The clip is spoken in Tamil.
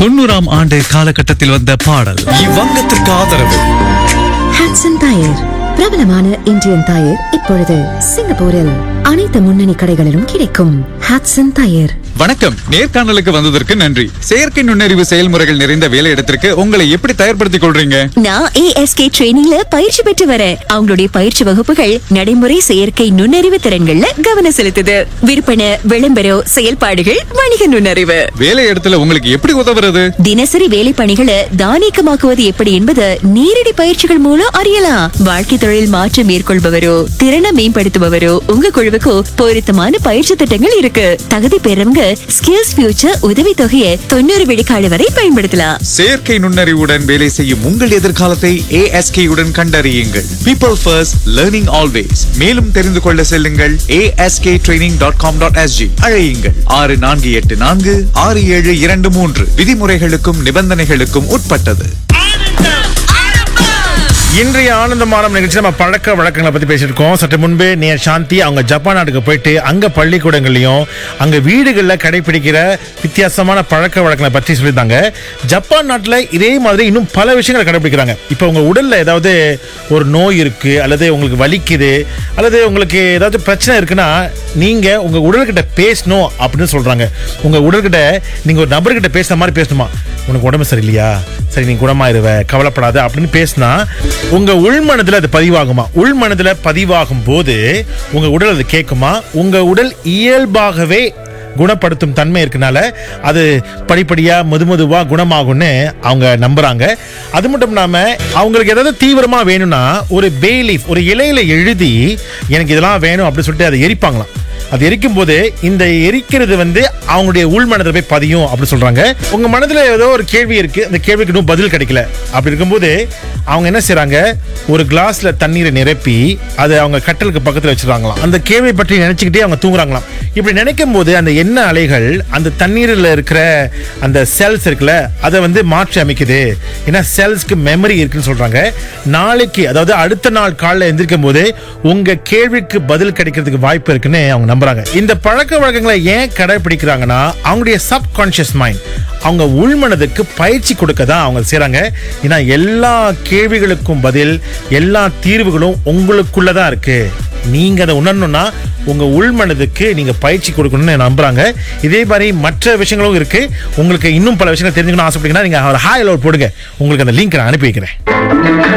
தொண்ணூறாம் ஆண்டு காலகட்டத்தில் வந்த பாடல் இவ்வங்கத்திற்கு ஆதரவு ஹாட்சன் டயர் பிரபலமான இந்தியன் டயர் இப்பொழுது சிங்கப்பூரில் அனைத்து முன்னணி கடைகளிலும் கிடைக்கும் ஹாட்சன் டயர் வணக்கம் நேர்காணலுக்கு வந்ததற்கு நன்றி செயற்கை நுண்ணறிவு செயல்முறைகள் நிறைந்த வேலையிடத்திற்கு உங்களை எப்படி தயார்படுத்திக் கொள்றீங்க நான் ஏஎஸ்கே ட்ரெயினிங்ல பயிற்சி பெற்று வரேன் அவங்களுடைய பயிற்சி வகுப்புகள் நடைமுறை செயற்கை நுண்ணறிவு திறன்கள்ல கவனம் செலுத்துது விற்பனை விளம்பரம் செயல்பாடுகள் வணிக நுண்ணறிவு வேலையிடத்துல உங்களுக்கு எப்படி உதவுறது தினசரி வேலை பணிகளை தானியக்கமாக்குவது எப்படி என்பது நேரடி பயிற்சிகள் மூலம் அறியலாம் வாழ்க்கை தொழில் மாற்றம் மேற்கொள்பவரோ திறனை மேம்படுத்துபவரோ உங்க குழுவுக்கு பொருத்தமான பயிற்சி திட்டங்கள் இருக்கு தகுதி பெறவங்க ஸ்கில்ஸ் ஃபியூச்சர் உதவி தொகையை தொண்ணூறு விழுக்காடு வரை பயன்படுத்தலாம் செயற்கை நுண்ணறிவுடன் வேலை செய்யும் உங்கள் எதிர்காலத்தை ASK உடன் கண்டறியுங்கள் பீப்பிள் ஃபர்ஸ்ட் லேர்னிங் ஆல்வேஸ் மேலும் தெரிந்து கொள்ள செல்லுங்கள் ASK training dot com dot SG அழையுங்கள் ஆறு நான்கு எட்டு நான்கு ஆறு ஏழு இரண்டு மூன்று விதிமுறைகளுக்கும் நிபந்தனைகளுக்கும் உட்பட்டது இன்றைய ஆனந்தமான நிகழ்ச்சி நம்ம பழக்க வழக்கங்களை பத்தி பேசியிருக்கோம் சற்று முன்பு நேர் சாந்தி அவங்க ஜப்பான் நாட்டுக்கு போயிட்டு அங்க பள்ளிக்கூடங்களையும் அங்க வீடுகளில் கடைபிடிக்கிற வித்தியாசமான பழக்க வழக்கங்களை பற்றி சொல்லியிருந்தாங்க ஜப்பான் நாட்டில் இதே மாதிரி இன்னும் பல விஷயங்களை கடைபிடிக்கிறாங்க இப்போ உங்க உடல்ல ஏதாவது ஒரு நோய் இருக்கு அல்லது உங்களுக்கு வலிக்குது அல்லது உங்களுக்கு ஏதாவது பிரச்சனை இருக்குன்னா நீங்க உங்க உடல்கிட்ட பேசணும் அப்படின்னு சொல்றாங்க உங்க உடல்கிட்ட நீங்க ஒரு நபர்கிட்ட பேசுற மாதிரி பேசணுமா உனக்கு உடம்பு சரியில்லையா சரி நீ குணமாயிருவ கவலைப்படாத அப்படின்னு பேசினா உங்க உள்மனதுல அது பதிவாகுமா உள்மனதுல பதிவாகும் போது உங்க உடல் அது கேட்குமா உங்க உடல் இயல்பாகவே குணப்படுத்தும் தன்மை இருக்கனால அது படிப்படியா மெதுமெதுவா குணமாகும்னு அவங்க நம்புறாங்க அது மட்டும் இல்லாம அவங்களுக்கு ஏதாவது தீவிரமா வேணும்னா ஒரு பேலீஃப் ஒரு இலையில எழுதி எனக்கு இதெல்லாம் வேணும் அப்படின்னு சொல்லிட்டு அதை எரிப்பாங்களாம் அது எரிக்கும் போது இந்த எரிக்கிறது வந்து அவங்களுடைய உள் மனதில் போய் பதியும் அப்படின்னு சொல்றாங்க உங்க மனதுல ஏதோ ஒரு கேள்வி இருக்கு அந்த கேள்விக்கு இன்னும் பதில் கிடைக்கல அப்படி இருக்கும்போது அவங்க என்ன செய்றாங்க ஒரு கிளாஸ்ல தண்ணீரை நிரப்பி அதை அவங்க கட்டலுக்கு பக்கத்துல வச்சிருக்காங்களாம் அந்த கேள்வி பற்றி நினைச்சுக்கிட்டே அவங்க தூங்குறாங்களாம் இப்படி நினைக்கும் போது அந்த எண்ணெய் அலைகள் அந்த தண்ணீரில் இருக்கிற அந்த செல்ஸ் இருக்குல்ல அதை வந்து மாற்றி அமைக்குது ஏன்னா செல்ஸ்க்கு மெமரி இருக்குன்னு சொல்றாங்க நாளைக்கு அதாவது அடுத்த நாள் காலைல எந்திரிக்கும் போது உங்க கேள்விக்கு பதில் கிடைக்கிறதுக்கு வாய்ப்பு இருக்குன்னு அவங்க நம்புறாங்க இந்த பழக்க வழக்கங்களை ஏன் கடைபிடிக்கிறாங்கன்னா அவங்களுடைய சப்கான்ஷியஸ் மைண்ட் அவங்க உள்மனதுக்கு பயிற்சி கொடுக்க தான் அவங்க செய்றாங்க ஏன்னா எல்லா கேள்விகளுக்கும் பதில் எல்லா தீர்வுகளும் உங்களுக்குள்ள தான் இருக்கு நீங்க அதை உணரணும்னா உங்க உள்மனதுக்கு நீங்க பயிற்சி கொடுக்கணும்னு நம்புறாங்க இதே மாதிரி மற்ற விஷயங்களும் இருக்கு உங்களுக்கு இன்னும் பல விஷயங்கள் தெரிஞ்சுக்கணும் ஆசைப்பட்டீங்கன்னா நீங்க ஒரு ஹாய் போடுங்க உங்களுக்கு அந்த லிங்க் நான் அனுப்பி வைக்கிறேன்